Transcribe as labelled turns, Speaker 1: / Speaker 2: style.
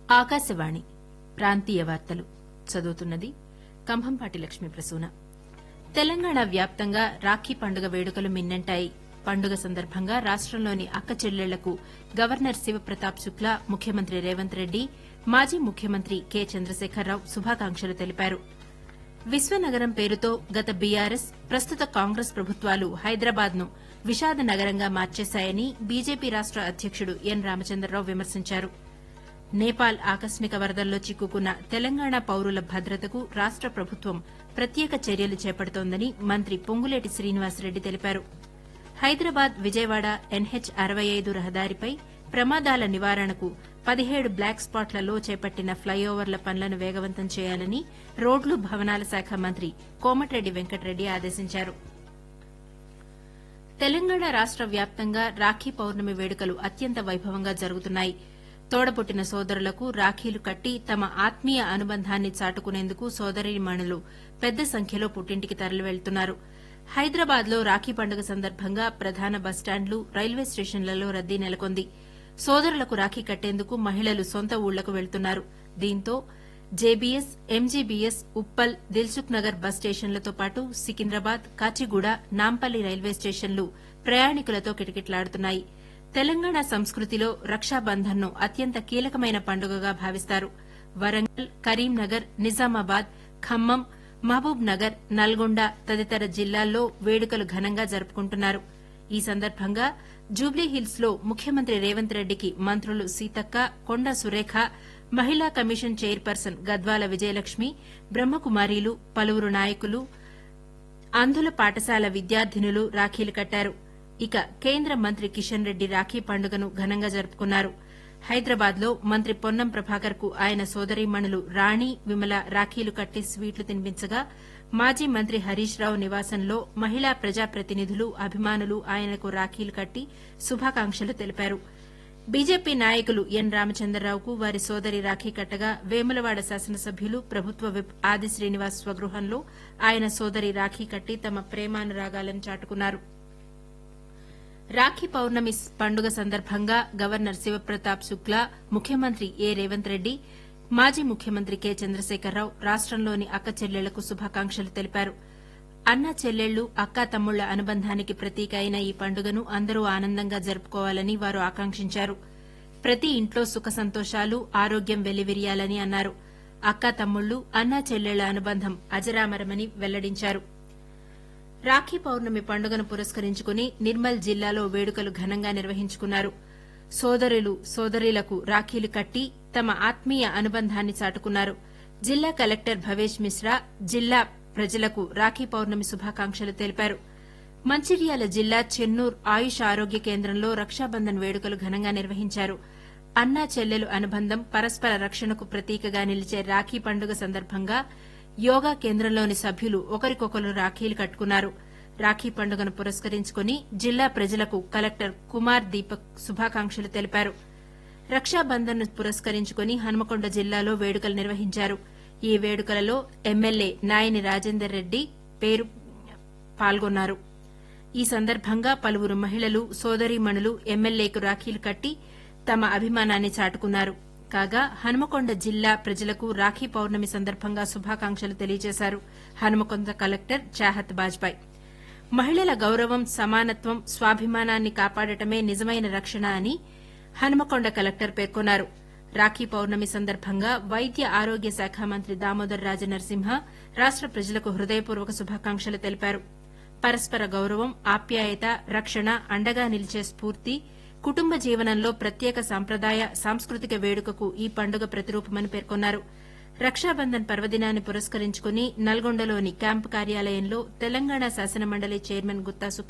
Speaker 1: ఆకాశవాణి ప్రాంతీయ వార్తలు చదువుతున్నది కంభంపాటి లక్ష్మీ ప్రసూన తెలంగాణ వ్యాప్తంగా రాఖీ పండుగ వేడుకలు మిన్నంటాయి పండుగ సందర్భంగా రాష్టంలోని అక్క చెల్లెళ్లకు గవర్నర్ శివప్రతాప్ శుక్లా ముఖ్యమంత్రి రేవంత్ రెడ్డి మాజీ ముఖ్యమంత్రి కె చంద్రశేఖరరావు శుభాకాంక్షలు తెలిపారు విశ్వనగరం పేరుతో గత బీఆర్ఎస్ ప్రస్తుత కాంగ్రెస్ ప్రభుత్వాలు హైదరాబాద్ ను విషాద నగరంగా మార్చేశాయని బీజేపీ రాష్ట అధ్యకుడు ఎన్ రామచంద్రరావు విమర్శించారు నేపాల్ ఆకస్మిక వరదల్లో చిక్కుకున్న తెలంగాణ పౌరుల భద్రతకు రాష్ట ప్రభుత్వం ప్రత్యేక చర్యలు చేపడుతోందని మంత్రి పొంగులేటి శ్రీనివాసరెడ్డి తెలిపారు హైదరాబాద్ విజయవాడ ఎన్హెచ్ అరవై ఐదు రహదారిపై ప్రమాదాల నివారణకు పదిహేడు బ్లాక్ స్పాట్లలో చేపట్టిన ఫ్లైఓవర్ల పనులను వేగవంతం చేయాలని రోడ్లు భవనాల శాఖ మంత్రి కోమటిరెడ్డి వెంకటరెడ్డి ఆదేశించారు తెలంగాణ రాష్ట వ్యాప్తంగా రాఖీ పౌర్ణమి వేడుకలు అత్యంత వైభవంగా జరుగుతున్నాయి తోడపుట్టిన సోదరులకు రాఖీలు కట్టి తమ ఆత్మీయ అనుబంధాన్ని చాటుకునేందుకు సోదరీమణులు పెద్ద సంఖ్యలో పుట్టింటికి తరలివెళ్తున్నారు హైదరాబాద్ లో రాఖీ పండుగ సందర్భంగా ప్రధాన బస్టాండ్లు రైల్వే స్టేషన్లలో రద్దీ నెలకొంది సోదరులకు రాఖీ కట్టేందుకు మహిళలు సొంత ఊళ్లకు వెళ్తున్నారు దీంతో JBS MGBS Uppal Dilsukhnagar bus స్టేషన్లతో పాటు సికింద్రాబాద్ కాచిగూడ నాంపల్లి రైల్వే స్టేషన్లు ప్రయాణికులతో కిటకిటలాడుతున్నాయి తెలంగాణ సంస్కృతిలో రక్షాబంధన్ ను అత్యంత కీలకమైన పండుగగా భావిస్తారు వరంగల్ కరీంనగర్ నిజామాబాద్ ఖమ్మం మహబూబ్ నగర్ నల్గొండ తదితర జిల్లాల్లో వేడుకలు ఘనంగా జరుపుకుంటున్నారు ఈ సందర్భంగా జూబ్లీహిల్స్ లో ముఖ్యమంత్రి రేవంత్ రెడ్డికి మంత్రులు సీతక్క కొండ సురేఖ మహిళా కమిషన్ చైర్పర్సన్ గద్వాల విజయలక్ష్మి బ్రహ్మకుమారీలు పలువురు నాయకులు అంధుల పాఠశాల విద్యార్థినులు రాఖీలు కట్టారు ఇక కేంద్ర మంత్రి కిషన్ రెడ్డి రాఖీ పండుగను ఘనంగా జరుపుకున్నారు హైదరాబాద్ లో మంత్రి పొన్నం ప్రభాకర్ కు ఆయన సోదరీమణులు రాణి విమల రాఖీలు కట్టి స్వీట్లు తినిపించగా మాజీ మంత్రి హరీష్ రావు నివాసంలో మహిళా ప్రజాప్రతినిధులు అభిమానులు ఆయనకు రాఖీలు కట్టి శుభాకాంక్షలు తెలిపారు బీజేపీ నాయకులు ఎన్ రామచంద్రరావుకు వారి సోదరి రాఖీ కట్టగా వేములవాడ శాసనసభ్యులు ప్రభుత్వ విప్ ఆది శ్రీనివాస్ స్వగృహంలో ఆయన సోదరి రాఖీ కట్టి తమ ప్రేమానురాగాలను చాటుకున్నారు రాఖీ పౌర్ణమి పండుగ సందర్భంగా గవర్నర్ శివప్రతాప్ శుక్లా ముఖ్యమంత్రి ఏ రేవంత్ రెడ్డి మాజీ ముఖ్యమంత్రి కె చంద్రశేఖరరావు రాష్టంలోని అక్క చెల్లెళ్లకు శుభాకాంక్షలు తెలిపారు అన్నా చెల్లెళ్లు అక్కా తమ్ముళ్ల అనుబంధానికి ప్రతీక అయిన ఈ పండుగను అందరూ ఆనందంగా జరుపుకోవాలని వారు ఆకాంక్షించారు ప్రతి ఇంట్లో సుఖ సంతోషాలు ఆరోగ్యం వెల్లివిరియాలని అన్నారు అక్కా తమ్ముళ్లు అన్నా చెల్లెళ్ల అనుబంధం అజరామరమని వెల్లడించారు రాఖీ పౌర్ణమి పండుగను పురస్కరించుకుని నిర్మల్ జిల్లాలో వేడుకలు ఘనంగా నిర్వహించుకున్నారు సోదరులు సోదరీలకు రాఖీలు కట్టి తమ ఆత్మీయ అనుబంధాన్ని చాటుకున్నారు జిల్లా కలెక్టర్ భవేష్ మిశ్రా జిల్లా ప్రజలకు రాఖీ పౌర్ణమి శుభాకాంక్షలు తెలిపారు మంచిర్యాల జిల్లా చెన్నూర్ ఆయుష్ ఆరోగ్య కేంద్రంలో రక్షాబంధన్ వేడుకలు ఘనంగా నిర్వహించారు అన్నా చెల్లెలు అనుబంధం పరస్పర రక్షణకు ప్రతీకగా నిలిచే రాఖీ పండుగ సందర్భంగా యోగా కేంద్రంలోని సభ్యులు ఒకరికొకరు రాఖీలు కట్టుకున్నారు రాఖీ పండుగను పురస్కరించుకుని జిల్లా ప్రజలకు కలెక్టర్ కుమార్ దీపక్ శుభాకాంక్షలు తెలిపారు రక్షాబంధన్ ను పురస్కరించుకుని హనుమకొండ జిల్లాలో వేడుకలు నిర్వహించారు ఈ వేడుకలలో ఎమ్మెల్యే నాయని రాజేందర్ రెడ్డి పేరు పాల్గొన్నారు ఈ సందర్భంగా పలువురు మహిళలు సోదరీమణులు ఎమ్మెల్యేకు రాఖీలు కట్టి తమ అభిమానాన్ని చాటుకున్నారు కాగా హనుమకొండ జిల్లా ప్రజలకు రాఖీ పౌర్ణమి సందర్భంగా శుభాకాంక్షలు తెలియజేశారు హనుమకొండ కలెక్టర్ చాహత్ బాజ్పాయ్ మహిళల గౌరవం సమానత్వం స్వాభిమానాన్ని కాపాడటమే నిజమైన రక్షణ అని హనుమకొండ కలెక్టర్ పేర్కొన్నారు రాఖీ పౌర్ణమి సందర్భంగా వైద్య ఆరోగ్య శాఖ మంత్రి దామోదర్ రాజనరసింహ రాష్ట ప్రజలకు హృదయపూర్వక శుభాకాంక్షలు తెలిపారు పరస్పర గౌరవం ఆప్యాయత రక్షణ అండగా నిలిచే స్ఫూర్తి కుటుంబ జీవనంలో ప్రత్యేక సాంప్రదాయ సాంస్కృతిక వేడుకకు ఈ పండుగ ప్రతిరూపమని పేర్కొన్నారు రక్షాబంధన్ పర్వదినాన్ని పురస్కరించుకుని నల్గొండలోని క్యాంపు కార్యాలయంలో తెలంగాణ శాసనమండలి చైర్మన్ గుత్తా